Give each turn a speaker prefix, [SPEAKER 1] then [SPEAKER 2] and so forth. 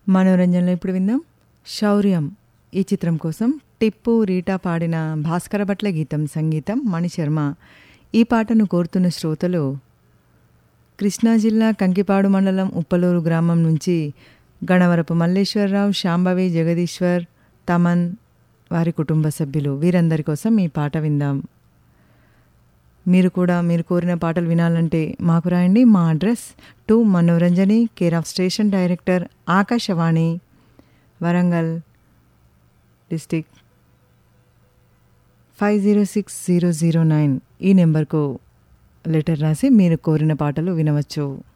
[SPEAKER 1] మనోరంజనలో ఇప్పుడు విందాం శౌర్యం ఈ చిత్రం కోసం టిప్పు రీటా పాడిన భాస్కర భట్ల గీతం సంగీతం మణిశర్మ ఈ పాటను కోరుతున్న శ్రోతలు కృష్ణా జిల్లా కంకిపాడు మండలం ఉప్పలూరు గ్రామం నుంచి గణవరపు మల్లేశ్వరరావు శాంభవి జగదీశ్వర్ తమన్ వారి కుటుంబ సభ్యులు వీరందరి కోసం ఈ పాట విందాం మీరు కూడా మీరు కోరిన పాటలు వినాలంటే మాకు రాయండి మా address to Manoranjani care of station director Akashvani Warangal district five zero six zero zero nine ఈ నెంబర్కు లెటర్ రాసి మీరు కోరిన పాటలు వినవచ్చు